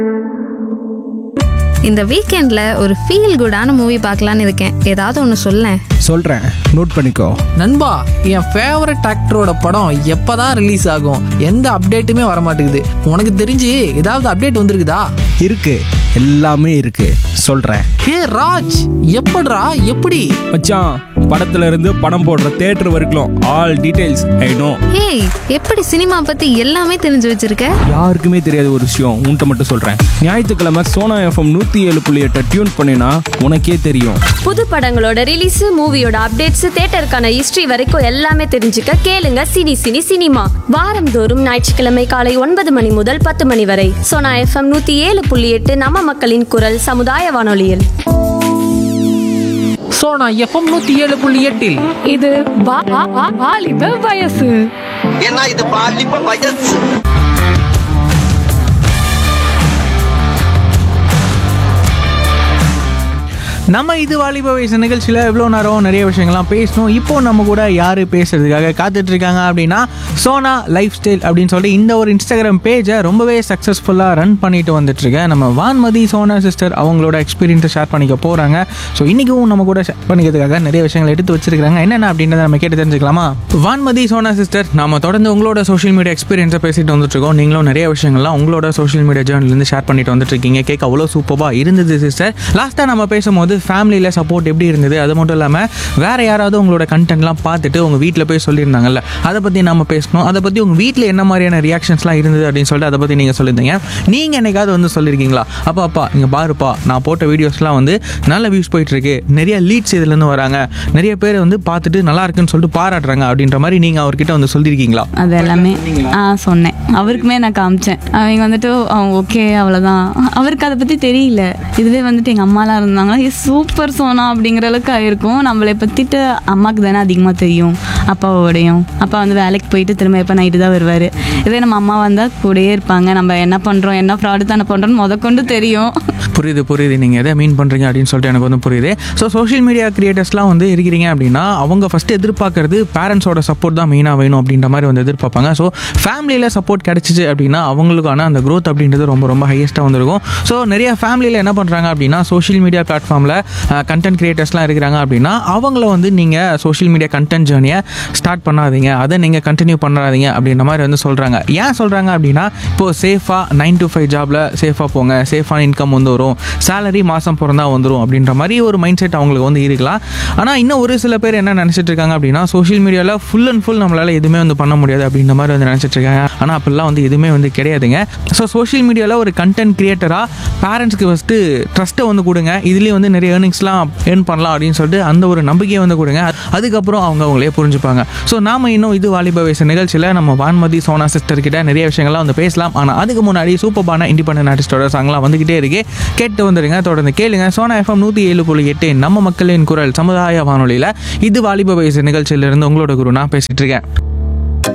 இந்த வீக்கெண்ட்ல ஒரு ஃபீல் குடான மூவி பார்க்கலான்னு இருக்கேன் ஏதாவது ஒன்று சொல்லேன் சொல்கிறேன் நோட் பண்ணிக்கோ நண்பா என் ஃபேவரட் ஆக்டரோட படம் எப்பதான் ரிலீஸ் ஆகும் எந்த அப்டேட்டுமே வர மாட்டேங்குது உனக்கு தெரிஞ்சு ஏதாவது அப்டேட் வந்திருக்குதா இருக்கு எல்லாமே இருக்கு சொல்கிறேன் ஹே ராஜ் எப்படிடா எப்படி மச்சான் படத்துல இருந்து படம் போடுற தேட்டர் வரைக்கும் ஆல் டீடைல்ஸ் ஐ நோ ஏய் எப்படி சினிமா பத்தி எல்லாமே தெரிஞ்சு வச்சிருக்க யாருக்குமே தெரியாத ஒரு விஷயம் உன்கிட்ட மட்டும் சொல்கிறேன் ஞாயிற்றுக்கிழமை சோனா எஃப்எம் நூற்றி ஏழு புள்ளி எட்டை டியூன் பண்ணினா உனக்கே தெரியும் புது படங்களோட ரிலீஸ் மூவியோட அப்டேட்ஸ் தேட்டருக்கான ஹிஸ்டரி வரைக்கும் எல்லாமே தெரிஞ்சுக்க கேளுங்க சினி சினி சினிமா வாரந்தோறும் ஞாயிற்றுக்கிழமை காலை ஒன்பது மணி முதல் பத்து மணி வரை சோனா எஃப்எம் நூத்தி ஏழு புள்ளி எட்டு நம்ம மக்களின் குரல் சமுதாய வானொலியில் ஸோ நான் எஃப்எம் நூற்றி ஏழு புள்ளி எட்டில் இது வா- வா- வா- வாலிப வயசு ஏன்னா இது பாலிப்ப வயசு நம்ம இது வாலிப வயசு நிகழ்ச்சியில் எவ்வளோ நேரம் நிறைய விஷயங்கள்லாம் பேசணும் இப்போ நம்ம கூட யார் பேசுறதுக்காக காத்துட்டு இருக்காங்க அப்படின்னா சோனா லைஃப் ஸ்டைல் அப்படின்னு சொல்லிட்டு இந்த ஒரு இன்ஸ்டாகிராம் பேஜை ரொம்பவே சக்ஸஸ்ஃபுல்லாக ரன் பண்ணிட்டு வந்துட்டு இருக்கேன் நம்ம வான்மதி சோனா சிஸ்டர் அவங்களோட எக்ஸ்பீரியன்ஸை ஷேர் பண்ணிக்க போகிறாங்க ஸோ இன்றைக்கும் நம்ம கூட ஷேர் பண்ணிக்கிறதுக்காக நிறைய விஷயங்கள் எடுத்து வச்சிருக்காங்க என்னென்ன அப்படின்றத நம்ம கேட்டு தெரிஞ்சுக்கலாமா வான்மதி சோனா சிஸ்டர் நாம தொடர்ந்து உங்களோட சோஷியல் மீடியா எக்ஸ்பீரியன்ஸை பேசிட்டு வந்துட்டு இருக்கோம் நீங்களும் நிறைய விஷயங்கள்லாம் உங்களோட சோஷியல் மீடியா ஜேர்னலேருந்து ஷேர் பண்ணிட்டு வந்துட்டு இருக்கீங்க கேட்க அவ்வளோ சூப்பராக இருந்தது சிஸ்டர் லாஸ்ட்டாக நம்ம பேசும்போது ஃபேமிலியில் சப்போர்ட் எப்படி இருந்தது அது மட்டும் இல்லாமல் வேறு யாராவது உங்களோட கண்டென்ட்லாம் பார்த்துட்டு உங்கள் வீட்டில் போய் சொல்லியிருந்தாங்கல்ல அதை பற்றி நம்ம பேசணும் அதை பற்றி உங்கள் வீட்டில் என்ன மாதிரியான ரியாக்ஷன்ஸ்லாம் இருந்தது அப்படின்னு சொல்லிட்டு அதை பற்றி நீங்கள் சொல்லியிருந்தீங்க நீங்கள் என்னைக்காவது வந்து சொல்லியிருக்கீங்களா அப்பா அப்பா இங்கே பாருப்பா நான் போட்ட வீடியோஸ்லாம் வந்து நல்ல வியூஸ் போயிட்டு இருக்கு நிறைய லீட்ஸ் இதுலேருந்து வராங்க நிறைய பேர் வந்து பார்த்துட்டு நல்லா இருக்குன்னு சொல்லிட்டு பாராட்டுறாங்க அப்படின்ற மாதிரி நீங்கள் அவர்கிட்ட வந்து சொல்லியிருக்கீங்களா அது எல்லாமே ஆ சொன்னேன் அவருக்குமே நான் காமிச்சேன் அவங்க வந்துட்டு ஓகே அவ்வளோதான் அவருக்கு அதை பற்றி தெரியல இதுவே வந்துட்டு எங்கள் அம்மாலாம் இருந்தாங்கன்னா ஏ சூப்பர் சோனா அப்படிங்கிற அளவுக்கு ஆயிருக்கும் நம்மளை பற்றிட்டு அம்மாவுக்கு தானே அதிகமாக தெரியும் அப்பாவோடையும் அப்பா வந்து வேலைக்கு போயிட்டு திரும்ப எப்போ நைட்டு தான் வருவார் இதே நம்ம அம்மா வந்தால் கூடயே இருப்பாங்க நம்ம என்ன பண்ணுறோம் என்ன ஃப்ராடு தானே பண்ணுறோன்னு முதற்கொண்டு தெரியும் புரியுது புரியுது நீங்கள் எதை மீன் பண்ணுறீங்க அப்படின்னு சொல்லிட்டு எனக்கு வந்து புரியுது ஸோ சோஷியல் மீடியா கிரியேட்டர்ஸ்லாம் வந்து இருக்கிறீங்க அப்படின்னா அவங்க ஃபஸ்ட்டு எதிர்பார்க்கறது பேரண்ட்ஸோட சப்போர்ட் தான் மெயினாக வேணும் அப்படின்ற மாதிரி வந்து எதிர்பார்ப்பாங்க ஸோ ஃபேமிலியில் சப்போர்ட் கிடச்சிச்சு அப்படின்னா அவங்களுக்கான அந்த growth அப்படின்றது ரொம்ப ரொம்ப ஹையஸ்ட்டாக வந்திருக்கும் ஸோ நிறைய ஃபேமிலியில் என்ன பண்ணுறாங்க அப்படின்னா சோஷியல் மீடியா பிளாட்ஃபார்மில் கண்டென்ட் கிரியேட்டர்ஸ்லாம் இருக்கிறாங்க அப்படின்னா அவங்கள வந்து நீங்கள் சோஷியல் மீடியா கண்டென்ட் ஜேர்னியை ஸ்டார்ட் பண்ணாதீங்க அதை நீங்கள் கண்டினியூ பண்ணாதீங்க அப்படின்ற மாதிரி வந்து சொல்கிறாங்க ஏன் சொல்கிறாங்க அப்படின்னா இப்போது சேஃபாக நைன் to ஃபைவ் ஜாபில் சேஃபாக போங்க சேஃபான இன்கம் வந்து வரும் சேலரி மாதம் பிறந்தா வந்துடும் அப்படின்ற மாதிரி ஒரு மைண்ட் செட் அவங்களுக்கு வந்து இருக்கலாம் ஆனால் இன்னும் ஒரு சில பேர் என்ன நினச்சிட்டு இருக்காங்க அப்படின்னா சோஷியல் மீடியாவில் ஃபுல் அண்ட் ஃபுல் நம்மளால் எதுவுமே வந்து பண்ண முடியாது அப்படின்ற மாதிரி வந்து நினச்சிட்டு இருக்காங்க ஆனால் அப்படிலாம் வந்து எதுவுமே வந்து கிடையாதுங்க ஸோ சோஷியல் மீடியாவில் ஒரு கண்டென்ட் கிரியேட்டராக பேரண்ட்ஸ்க்கு ஃபஸ்ட்டு ட்ரஸ்ட்டை வந்து கொடுங்க இதுலேயும் வந்து நிறைய ஏர்னிங்ஸ்லாம் ஏர்ன் பண்ணலாம் அப்படின்னு சொல்லிட்டு அந்த ஒரு நம்பிக்கையை வந்து கொடுங்க அதுக்கப்புறம் அவங்க அவங்களே புரிஞ்சுப்பாங்க ஸோ நாம இன்னும் இது வாலிப வயசு நிகழ்ச்சியில் நம்ம வான்மதி சோனா சிஸ்டர் கிட்ட நிறைய விஷயங்கள்லாம் வந்து பேசலாம் ஆனால் அதுக்கு முன்னாடி சூப்பர்பான இண்டிபெண்டன்ட் ஆர்டிஸ்டோட சாங்லாம் வந்துகிட்டே இருக்கு கேட்டு வந்துடுங்க தொடர்ந்து கேளுங்க சோனா எஃப்எம் நூற்றி ஏழு புள்ளி எட்டு நம்ம மக்களின் குரல் சமுதாய வானொலியில் இது வாலிப வயசு நிகழ்ச்சியிலிருந்து உங்களோட குரு நான் பேசிட்டு இருக்கேன்